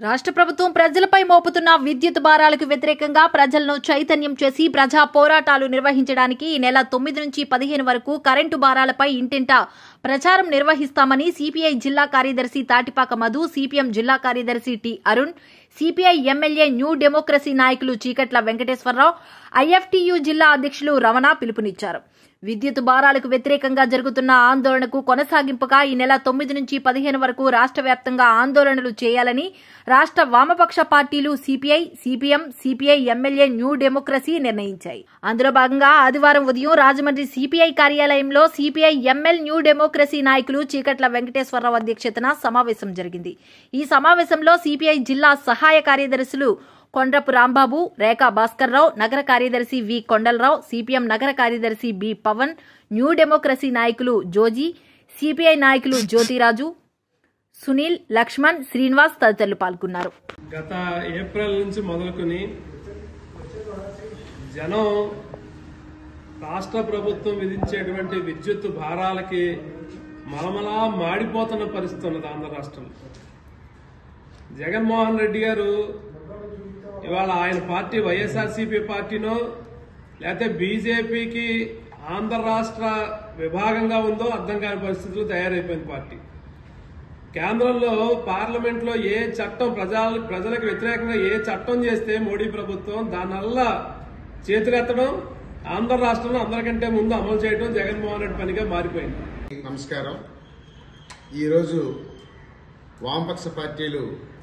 రాష్ట్ర ప్రభుత్వం ప్రజలపై మోపుతున్న విద్యుత్ భారాలకు వ్యతిరేకంగా ప్రజలను చైతన్యం చేసి ప్రజా పోరాటాలు నిర్వహించడానికి ఈ నెల తొమ్మిది నుంచి పదిహేను వరకు కరెంటు భారాలపై ఇంటింటా ప్రచారం నిర్వహిస్తామని సిపిఐ జిల్లా కార్యదర్శి తాటిపాక మధు సిపిఎం జిల్లా కార్యదర్శి T Arun CPI MLA New Democracy నాయకులు చీకట్ల వెంకటేశ్వరరావు ఐఎఫ్టియు జిల్లా అధ్యక్షులు రమణ పిలుపునిచ్చారు విద్యుత్ భారాలకు వ్యతిరేకంగా జరుగుతున్న ఆందోళనకు కొనసాగింపుగా ఈ నెల తొమ్మిది నుంచి పదిహేను వరకు రాష్ట్ర వ్యాప్తంగా ఆందోళనలు చేయాలని రాష్ట్ర వామపక్ష పార్టీలు CPI CPM CPI MLA New Democracy నిర్ణయించాయి అందులో భాగంగా ఆదివారం ఉదయం రాజమండ్రి సిపిఐ కార్యాలయంలో సిపిఐ ఎంఎల్ న్యూ డెమోక్రసీ నాయకులు చీకట్ల వెంకటేశ్వరరావు అధ్యక్షతన సమావేశం జరిగింది ఈ సమావేశంలో సిపిఐ జిల్లా సహాయ కార్యదర్శులు కొండ్రపు రాంబాబు రేఖా భాస్కర్రావు నగర కార్యదర్శి వి కొండలరావు సిపిఎం నగర కార్యదర్శి బి పవన్ న్యూ డెమోక్రసీ నాయకులు జోజీ సిపిఐ నాయకులు జ్యోతిరాజు సునీల్ లక్ష్మణ్ శ్రీనివాస్ తదితరులు పాల్గొన్నారు గత ఏప్రిల్ నుంచి మొదలుకొని జనం రాష్ట్ర ప్రభుత్వం విధించేటువంటి విద్యుత్ భారాలకి మలమలా మాడిపోతున్న పరిస్థితి ఉన్నది ఆంధ్ర రాష్ట్రంలో జగన్మోహన్ రెడ్డి గారు ఇవాళ ఆయన పార్టీ వైఎస్ఆర్సీపీ పార్టీనో లేకపోతే బీజేపీకి ఆంధ్ర రాష్ట్ర విభాగంగా ఉందో అర్థం కాని పరిస్థితులు తయారైపోయింది పార్టీ కేంద్రంలో పార్లమెంట్ లో ఏ చట్టం ప్రజా ప్రజలకు వ్యతిరేకంగా ఏ చట్టం చేస్తే మోడీ ప్రభుత్వం దానివల్ల చేతులెత్తడం ఆంధ్ర రాష్ట్రంలో అందరికంటే ముందు అమలు చేయడం జగన్మోహన్ రెడ్డి పనిగా మారిపోయింది నమస్కారం ఈరోజు వామపక్ష పార్టీలు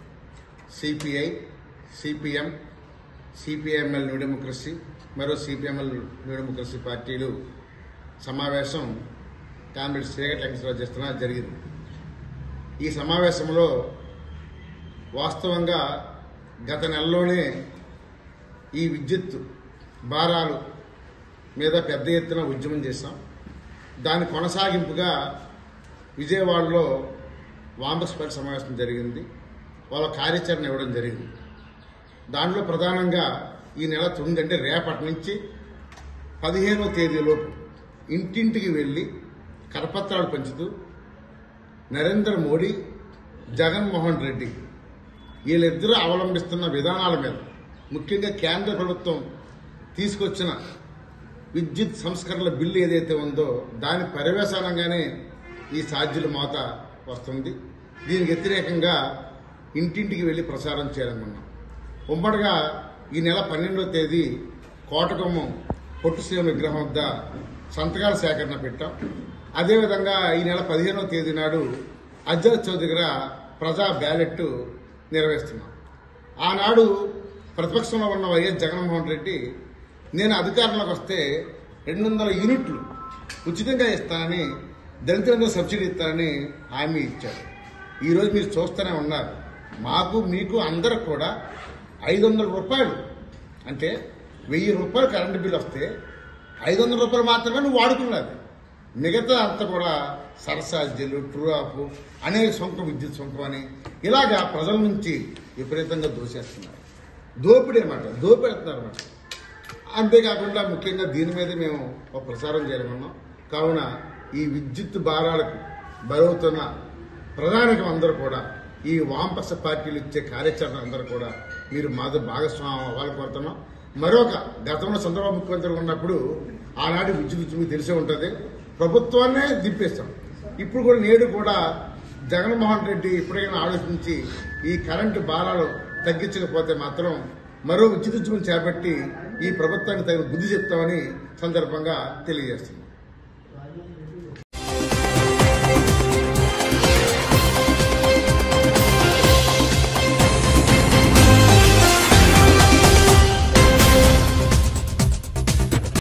CPI CPM CPI ML New Democracy మరో సిపిఎంఎల్ న్యూ డెమోక్రసీ పార్టీలు సమావేశం కామ్రేడ్ శ్రీగట్ వెంకటరావు చేస్తున్న జరిగింది ఈ సమావేశంలో వాస్తవంగా గత నెలలోనే ఈ విద్యుత్ భారాలు మీద పెద్ద ఎత్తున ఉద్యమం చేశాం దాని కొనసాగింపుగా విజయవాడలో వామపక్ష పార్టీ సమావేశం జరిగింది వాళ్ళ కార్యాచరణ ఇవ్వడం జరిగింది దాంట్లో ప్రధానంగా ఈ నెల తొమ్మిది అంటే రేపటి నుంచి పదిహేనో తేదీలోపు ఇంటింటికి వెళ్ళి కరపత్రాలు పంచుతూ నరేంద్ర మోడీ జగన్మోహన్ రెడ్డి వీళ్ళిద్దరూ అవలంబిస్తున్న విధానాల మీద ముఖ్యంగా కేంద్ర ప్రభుత్వం తీసుకొచ్చిన విద్యుత్ సంస్కరణల బిల్లు ఏదైతే ఉందో దాని పర్యవసానంగానే ఈ సాధ్యుల మోత వస్తుంది దీనికి వ్యతిరేకంగా ఇంటింటికి వెళ్లి ప్రచారం చేయాలనుకున్నాం ఉమ్మడిగా ఈ నెల పన్నెండవ తేదీ కోటకొమ్మం పొట్టు సీఎం విగ్రహం వద్ద సంతకాల సేకరణ పెట్టాం అదేవిధంగా ఈ నెల పదిహేనవ తేదీ నాడు అజ్జల్ చౌదరి దగ్గర ప్రజా బ్యాలెట్ నిర్వహిస్తున్నాం ఆనాడు ప్రతిపక్షంలో ఉన్న వైఎస్ జగన్మోహన్ రెడ్డి నేను అధికారంలోకి వస్తే రెండు వందల యూనిట్లు ఉచితంగా ఇస్తానని దళితులందరూ సబ్సిడీ ఇస్తానని హామీ ఇచ్చాడు ఈరోజు మీరు చూస్తూనే ఉన్నారు మాకు మీకు అందరికి కూడా ఐదు వందల రూపాయలు అంటే వెయ్యి రూపాయలు కరెంటు బిల్ వస్తే ఐదు వందల రూపాయలు మాత్రమే నువ్వు వాడుకున్నది మిగతా అంతా కూడా సరసాజ్యులు ట్రూ ఆఫ్ అనేక సొంతం విద్యుత్ సొంతం అని ఇలాగా ప్రజల నుంచి విపరీతంగా దోసేస్తున్నారు దోపిడీ అన్నమాట దోపెడుతున్నారు అన్నమాట అంతేకాకుండా ముఖ్యంగా దీని మీద మేము ఒక ప్రసారం చేయాలనుకున్నాం కావున ఈ విద్యుత్ భారాలకు బలవుతున్న ప్రధానికం అందరూ కూడా ఈ వామపక్ష పార్టీలు ఇచ్చే కార్యాచరణ అందరూ కూడా మీరు మాతో భాగస్వామ్యం అవ్వాలని కోరుతున్నాం మరొక గతంలో చంద్రబాబు ముఖ్యమంత్రి ఉన్నప్పుడు ఆనాటి విద్యుత్ మీకు తెలిసే ఉంటుంది ప్రభుత్వాన్నే దింపేస్తాం ఇప్పుడు కూడా నేడు కూడా జగన్మోహన్ రెడ్డి ఇప్పటికైనా ఆలోచించి ఈ కరెంటు భారాలు తగ్గించకపోతే మాత్రం మరో విద్యుత్ ఉద్యమం చేపట్టి ఈ ప్రభుత్వానికి తగిన బుద్ధి చెప్తామని సందర్భంగా తెలియజేస్తుంది